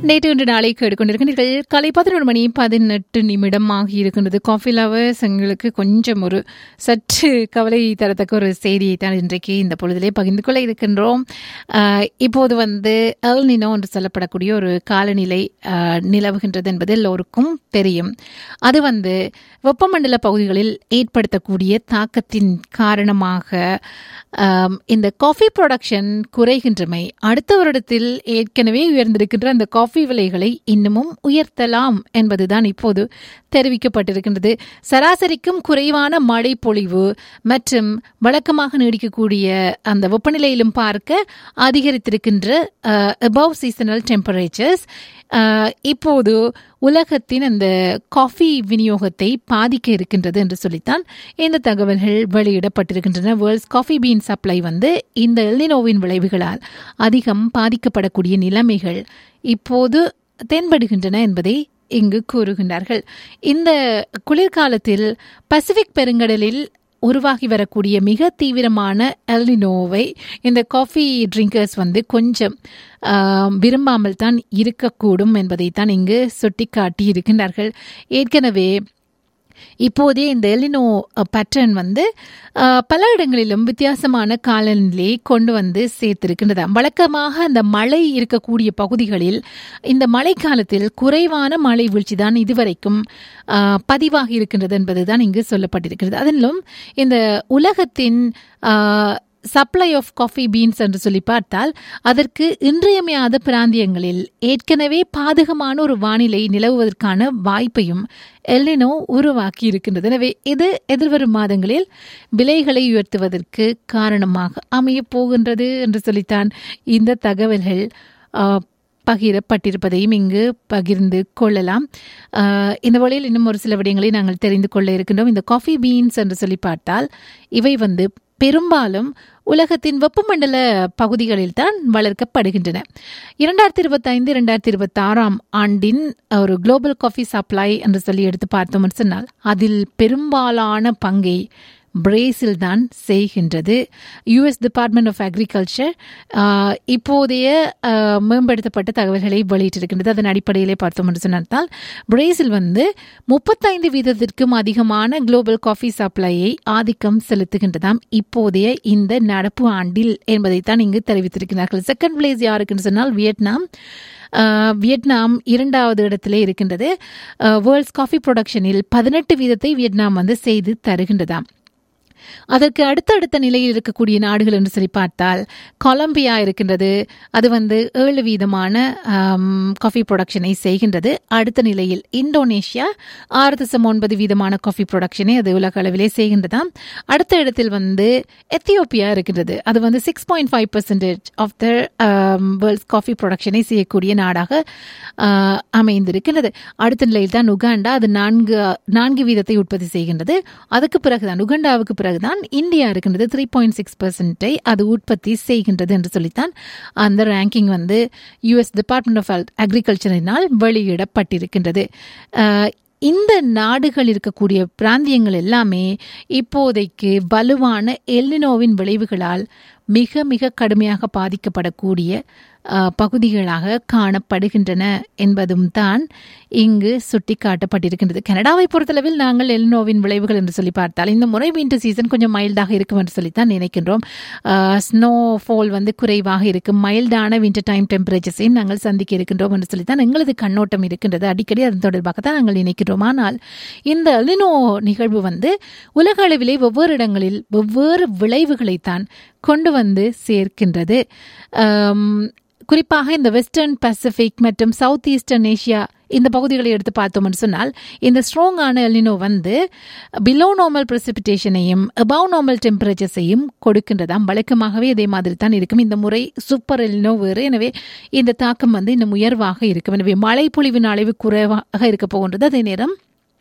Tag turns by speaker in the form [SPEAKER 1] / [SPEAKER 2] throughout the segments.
[SPEAKER 1] நேற்று இன்று நாளை கேட்டுக்கொண்டிருக்கிறீர்கள் காலை பதினொரு மணி பதினெட்டு நிமிடம் ஆகி இருக்கின்றது காஃபி லவர்ஸ் எங்களுக்கு கொஞ்சம் ஒரு சற்று கவலை தரத்தக்க ஒரு செய்தியை தான் இன்றைக்கு இந்த பொழுதிலே பகிர்ந்து கொள்ள இருக்கின்றோம் ஆஹ் இப்போது வந்து எல் நினோ என்று சொல்லப்படக்கூடிய ஒரு காலநிலை ஆஹ் நிலவுகின்றது என்பது எல்லோருக்கும் தெரியும் அது வந்து வெப்பமண்டல பகுதிகளில் ஏற்படுத்தக்கூடிய தாக்கத்தின் காரணமாக ஆம், இந்த காஃபி ப்ரொடக்ஷன் குறைகின்றமை அடுத்த வருடத்தில் ஏற்கனவே உயர்ந்திருக்கின்ற அந்த காஃபி விலைகளை இன்னமும் உயர்த்தலாம் என்பதுதான் இப்போது தெரிவிக்கப்பட்டிருக்கின்றது சராசரிக்கும் குறைவான மழை பொழிவு மற்றும் வழக்கமாக நீடிக்கக்கூடிய அந்த வெப்பநிலையிலும் பார்க்க அதிகரித்திருக்கின்ற அபவ் சீசனல் டெம்பரேச்சர்ஸ் இப்போது உலகத்தின் அந்த காஃபி விநியோகத்தை பாதிக்க இருக்கின்றது என்று சொல்லித்தான் இந்த தகவல்கள் வெளியிடப்பட்டிருக்கின்றன வேர்ல்ட்ஸ் காஃபி பீன் சப்ளை வந்து இந்த எல்னினோவின் விளைவுகளால் அதிகம் பாதிக்கப்படக்கூடிய நிலைமைகள் இப்போது தென்படுகின்றன என்பதை இங்கு கூறுகின்றார்கள் இந்த குளிர்காலத்தில் பசிபிக் பெருங்கடலில் உருவாகி வரக்கூடிய மிக தீவிரமான எல்னினோவை இந்த காஃபி ட்ரிங்கர்ஸ் வந்து கொஞ்சம் ஆம், விரும்பாமல் தான் இருக்கக்கூடும் என்பதைத்தான் இங்கு சுட்டிக்காட்டி இருக்கின்றார்கள் ஏற்கனவே இப்போதே இந்த எலினோ பேட்டர்ன் வந்து அஹ், பல இடங்களிலும் வித்தியாசமான காலநிலையை கொண்டு வந்து சேர்த்திருக்கின்றது வழக்கமாக அந்த மழை இருக்கக்கூடிய பகுதிகளில் இந்த மழைக்காலத்தில் குறைவான மழை வீழ்ச்சி தான் இதுவரைக்கும் அஹ், பதிவாகி இருக்கின்றது என்பதுதான் இங்கு சொல்லப்பட்டிருக்கிறது அதிலும் இந்த உலகத்தின் ah, supply of coffee beans என்று சொல்லி பார்த்தால் அதற்கு இன்றியமையாத பிராந்தியங்களில் ஏற்கனவே பாதகமான ஒரு வானிலை நிலவுவதற்கான வாய்ப்பையும் எல்லினோ உருவாக்கி இருக்கின்றது எனவே இது எதிர்வரும் மாதங்களில் விலைகளை உயர்த்துவதற்கு காரணமாக அமையப் போகின்றது என்று சொல்லித்தான் இந்த தகவல்கள் ஆ, பகிரப்பட்டிருப்பதையும் இங்கு பகிர்ந்து கொள்ளலாம் ஆஹ் இந்த வழியில் இன்னும் ஒரு சில விடயங்களை நாங்கள் தெரிந்து கொள்ள இருக்கின்றோம் இந்த காஃபி பீன்ஸ் என்று சொல்லி பார்த்தால் இவை வந்து பெரும்பாலும் உலகத்தின் வெப்பமண்டல பகுதிகளில் தான் வளர்க்கப்படுகின்றன இரண்டாயிரத்தி இருபத்தைந்து இரண்டாயிரத்தி இருபத்தி ஆறாம் ஆண்டின் ஒரு குளோபல் காஃபி சப்ளை என்று சொல்லி எடுத்து பார்த்தோம்னு சொன்னால் அதில் பெரும்பாலான பங்கை பிரேசில் தான் செய்கின்றது யுஎஸ் டிபார்ட்மெண்ட் ஆஃப் அக்ரிகல்ச்சர் இப்போதைய ஆஹ், மேம்படுத்தப்பட்ட தகவல்களை வெளியிட்டிருக்கின்றது அதன் அடிப்படையிலே பார்த்தோம் என்று சொன்னால் பிரேசில் வந்து முப்பத்தைந்து வீதத்திற்கும் அதிகமான குளோபல் காஃபி சப்ளையை ஆதிக்கம் செலுத்துகின்றதாம் இப்போதைய இந்த நடப்பு ஆண்டில் என்பதைத்தான் இங்கு தெரிவித்திருக்கிறார்கள் செகண்ட் பிளேஸ் யாருக்குன்னு சொன்னால் வியட்நாம் ஆஹ், வியட்நாம் இரண்டாவது இடத்திலே இருக்கின்றது வேர்ல்ட்ஸ் காஃபி ப்ரொடக்ஷனில் பதினெட்டு வீதத்தை வியட்நாம் வந்து செய்து தருகின்றதாம் அதற்கு அடுத்தடுத்த நிலையில் இருக்கக்கூடிய நாடுகள் என்று சொல்லி பார்த்தால் கொலம்பியா இருக்கின்றது அது வந்து ஏழு வீதமான காஃபி ப்ரொடக்ஷனை செய்கின்றது அடுத்த நிலையில் இந்தோனேஷியா ஆறு தசம் ஒன்பது வீதமான காஃபி ப்ரொடக்ஷனை அது உலக அளவிலே செய்கின்றதாம் அடுத்த இடத்தில் வந்து எத்தியோப்பியா இருக்கின்றது அது வந்து six point five percentage of the world's coffee ப்ரொடக்ஷனை செய்யக்கூடிய நாடாக ஆஹ், அமைந்திருக்கின்றது அடுத்த நிலையில் தான் உகாண்டா அது நான்கு நான்கு வீதத்தை உற்பத்தி செய்கின்றது அதுக்கு பிறகுதான் உகாண்டாவுக்கு பிறகுதான் இந்தியா இருக்கின்றது த்ரீ பாயிண்ட் சிக்ஸ் பர்சன்டை அது உற்பத்தி செய்கின்றது என்று சொல்லித்தான் அந்த ரேங்கிங் வந்து யுஎஸ் டிபார்ட்மெண்ட் ஆஃப் அக்ரிகல்ச்சரினால் வெளியிடப்பட்டிருக்கின்றது ஆஹ், இந்த நாடுகள் இருக்கக்கூடிய பிராந்தியங்கள் எல்லாமே இப்போதைக்கு வலுவான எல்னினோவின் விளைவுகளால் மிக மிக கடுமையாக பாதிக்கப்படக்கூடிய ஆஹ், பகுதிகளாக காணப்படுகின்றன என்பதும் தான் இங்கு சுட்டிக்காட்டப்பட்டிருக்கின்றது கனடாவை பொறுத்தளவில் நாங்கள் எல்னோவின் விளைவுகள் என்று சொல்லி பார்த்தால் இந்த முறை வின்டர் சீசன் கொஞ்சம் மைல்டாக இருக்கும் என்று சொல்லித்தான் நினைக்கின்றோம் ஸ்னோ ஃபால் வந்து குறைவாக இருக்கும் மைல்டான வின்டர் டைம் டெம்பரேச்சர்ஸையும் நாங்கள் சந்திக்க இருக்கின்றோம் என்று சொல்லித்தான் எங்களது கண்ணோட்டம் இருக்கின்றது அடிக்கடி அதன் தொடர்பாக தான் நாங்கள் நினைக்கின்றோம் ஆனால் இந்த எலினோ நிகழ்வு வந்து உலக அளவிலே வெவ்வேறு இடங்களில் வெவ்வேறு விளைவுகளைத்தான் கொண்டு வந்து சேர்க்கின்றது ஆம், குறிப்பாக இந்த வெஸ்டர்ன் பசிபிக் மற்றும் சவுத் ஈஸ்டர்ன் ஏஷியா இந்த பகுதிகளை எடுத்து பார்த்தோம்னு சொன்னால் இந்த ஸ்ட்ராங்கான எலினோ வந்து பிலோ நார்மல் பிரசிபிடேஷனையும் அபவ் நார்மல் டெம்பரேச்சர்ஸையும் கொடுக்கின்றதாம் வழக்கமாகவே இதே மாதிரி தான் இருக்கும் இந்த முறை சூப்பர் எலினோ வேறு எனவே இந்த தாக்கம் வந்து இன்னும் உயர்வாக இருக்கும் எனவே மழை பொழிவின் அளவு குறைவாக இருக்க போகின்றது அதே நேரம்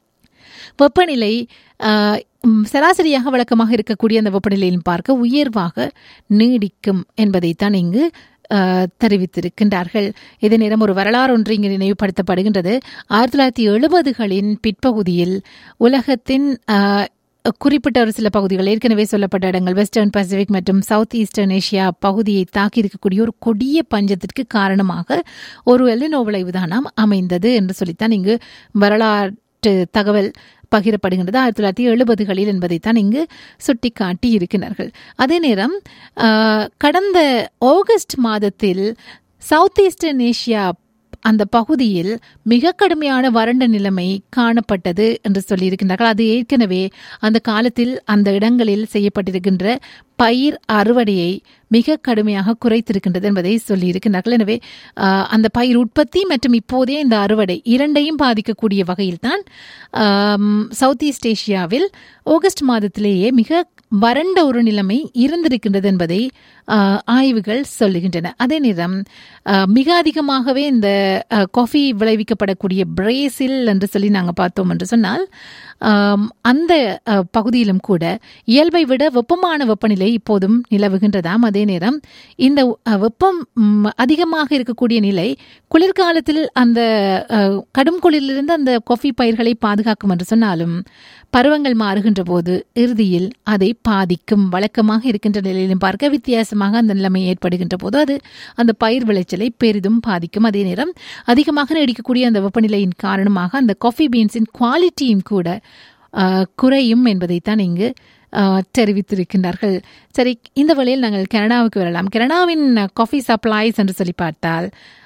[SPEAKER 1] வெப்பநிலை ஆஹ், ம், சராசரியாக வழக்கமாக இருக்கக்கூடிய அந்த வெப்பநிலையில் பார்க்க உயர்வாக நீடிக்கும் என்பதைத்தான் இங்கு ஆஹ், தெரிவித்திருக்கின்றார்கள் இதே நேரம் ஒரு வரலாறு ஒன்று இங்கு நினைவுபடுத்தப்படுகின்றது ஆயிரத்தி தொள்ளாயிரத்தி எழுபதுகளின் பிற்பகுதியில் உலகத்தின் ஆஹ், குறிப்பிட்ட ஒரு சில பகுதிகள் ஏற்கனவே சொல்லப்பட்ட இடங்கள் வெஸ்டர்ன் பசிபிக் மற்றும் சவுத் ஈஸ்டர்ன் ஏஷியா பகுதியை தாக்கி இருக்கக்கூடிய ஒரு கொடிய பஞ்சத்திற்கு காரணமாக ஒரு எல்லினோ விளைவுதானாம் அமைந்தது என்று சொல்லித்தான் இங்கு வரலாற்று தகவல் பகிரப்படுகின்றது ஆயிரத்தி தொள்ளாயிரத்தி எழுபதுகளில் என்பதைத்தான் இங்கு சுட்டிக்காட்டி இருக்கிறார்கள் அதே நேரம் கடந்த ஆகஸ்ட் மாதத்தில் சவுத் ஈஸ்டர்ன் ஏஷியா அந்த பகுதியில் மிக கடுமையான வறண்ட நிலைமை காணப்பட்டது என்று சொல்லியிருக்கின்றார்கள் அது ஏற்கனவே அந்த காலத்தில் அந்த இடங்களில் செய்யப்பட்டிருக்கின்ற பயிர் அறுவடையை மிக கடுமையாக குறைத்திருக்கின்றது என்பதை சொல்லியிருக்கிறார்கள் எனவே அந்த பயிர் உற்பத்தி மற்றும் இப்போதே இந்த அறுவடை இரண்டையும் பாதிக்கக்கூடிய வகையில்தான் சவுத் ஈஸ்ட் ஏஷியாவில் ஆகஸ்ட் மாதத்திலேயே மிக வறண்ட ஒரு நிலைமை இருந்திருக்கின்றது என்பதை ஆய்வுகள் சொல்லுகின்றன அதே நேரம் மிக அதிகமாகவே இந்த காஃபி விளைவிக்கப்படக்கூடிய பிரேசில் என்று சொல்லி நாங்கள் பார்த்தோம் என்று சொன்னால் அந்த பகுதியிலும் கூட இயல்பை விட வெப்பமான வெப்பநிலை இப்போதும் நிலவுகின்றதாம் அதே நேரம் இந்த வெப்பம் அதிகமாக இருக்கக்கூடிய நிலை குளிர்காலத்தில் அந்த கடும் குளிரிலிருந்து அந்த காஃபி பயிர்களை பாதுகாக்கும் என்று சொன்னாலும் பருவங்கள் மாறுகின்ற போது இறுதியில் அதை பாதிக்கும் வழக்கமாக இருக்கின்ற நிலையிலும் பார்க்க வித்தியாசமாக அந்த நிலைமை ஏற்படுகின்ற போது அது அந்த பயிர் விளைச்சலை பெரிதும் பாதிக்கும் அதே நேரம் அதிகமாக நீடிக்கக்கூடிய அந்த வெப்பநிலையின் காரணமாக அந்த காஃபி பீன்ஸின் குவாலிட்டியும் கூட குறையும் என்பதைத்தான் இங்கு தெரிவித்திருக்கின்றார்கள் சரி இந்த வழியில் நாங்கள் கனடாவுக்கு வரலாம் கனடாவின் காஃபி சப்ளைஸ் என்று சொல்லி பார்த்தால்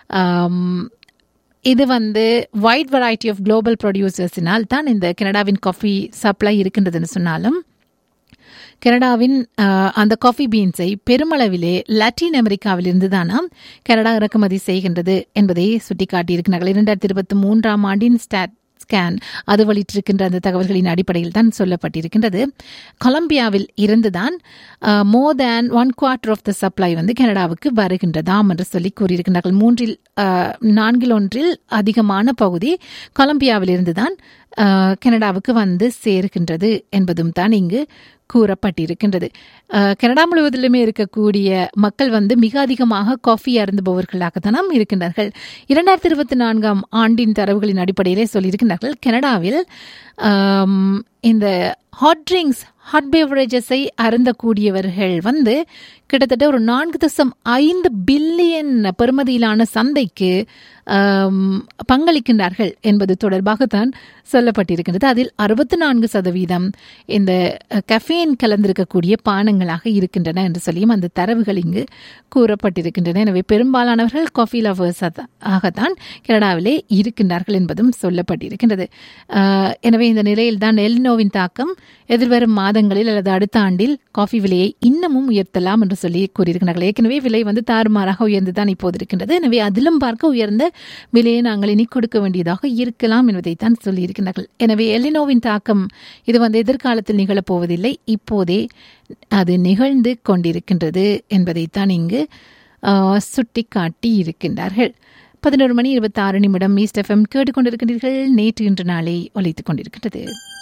[SPEAKER 1] இது வந்து வைட் வெரைட்டி ஆஃப் குளோபல் ப்ரொடியூசர்ஸினால் தான் இந்த கனடாவின் காஃபி சப்ளை இருக்கின்றதுன்னு சொன்னாலும் கனடாவின் அந்த காஃபி பீன்ஸை பெருமளவிலே லத்தீன் அமெரிக்காவிலிருந்து தானாம் கனடா இறக்குமதி செய்கின்றது என்பதை சுட்டிக்காட்டியிருக்கிறார்கள் இரண்டாயிரத்தி இருபத்தி மூன்றாம் ஆண்டின் ஸ்டாட் ஸ்கேன் அது வெளியிட்டிருக்கின்ற அந்த தகவல்களின் அடிப்படையில் தான் சொல்லப்பட்டிருக்கின்றது கொலம்பியாவில் இருந்துதான் more than one quarter of the supply வந்து கனடாவுக்கு வருகின்றதாம் என்று சொல்லி கூறியிருக்கின்றார்கள் மூன்றில் நான்கில் ஒன்றில் அதிகமான பகுதி கொலம்பியாவில் இருந்துதான் கனடாவுக்கு வந்து சேர்கின்றது என்பதும் தான் இங்கு கூறப்பட்டிருக்கின்றது கனடா முழுவதிலுமே இருக்கக்கூடிய மக்கள் வந்து மிக அதிகமாக காஃபி அருந்துபவர்களாகத்தான் இருக்கின்றார்கள் இரண்டாயிரத்தி இருபத்தி நான்காம் ஆண்டின் தரவுகளின் அடிப்படையிலே சொல்லியிருக்கின்றார்கள் கனடாவில் இந்த ஹாட் ட்ரிங்க்ஸ் ஹாட் பேவரேஜஸை அருந்தக்கூடியவர்கள் வந்து கிட்டத்தட்ட ஒரு நான்கு தசம் ஐந்து பில்லியன் பெறுமதியிலான சந்தைக்கு பங்களிக்கின்றார்கள் என்பது தொடர்பாகத்தான் சொல்லப்பட்டிருக்கின்றது அதில் அறுபத்தி நான்கு சதவீதம் இந்த கஃபேன் கலந்திருக்கக்கூடிய பானங்களாக இருக்கின்றன என்று சொல்லியும் அந்த தரவுகள் இங்கு கூறப்பட்டிருக்கின்றன எனவே பெரும்பாலானவர்கள் காஃபி லவர்ஸ் ஆகத்தான் கனடாவிலே இருக்கின்றார்கள் என்பதும் சொல்லப்பட்டிருக்கின்றது எனவே இந்த நிலையில் தான் எல்னோவின் தாக்கம் எதிர்வரும் மாதங்களில் அல்லது அடுத்த ஆண்டில் காஃபி விலையை இன்னமும் உயர்த்தலாம் என்று சொல்லி கூறியிருக்கிறார்கள் ஏற்கனவே விலை வந்து தாறுமாறாக உயர்ந்துதான் இப்போது இருக்கின்றது எனவே அதிலும் பார்க்க உயர்ந்த விலையை நாங்கள் இனி கொடுக்க வேண்டியதாக இருக்கலாம் என்பதைத்தான் சொல்லியிருக்கிறார்கள் எனவே எலினோவின் தாக்கம் இது வந்து எதிர்காலத்தில் நிகழப்போவதில்லை இப்போதே அது நிகழ்ந்து கொண்டிருக்கின்றது என்பதைத்தான் இங்கு சுட்டி காட்டி இருக்கின்றார்கள் பதினோரு மணி இருபத்தி ஆறு நிமிடம் ஈஸ்ட் எஃப்எம் கேட்டுக்கொண்டிருக்கின்றீர்கள் நேற்று இன்று நாளை ஒலித்துக் கொண்டிருக்கின்றது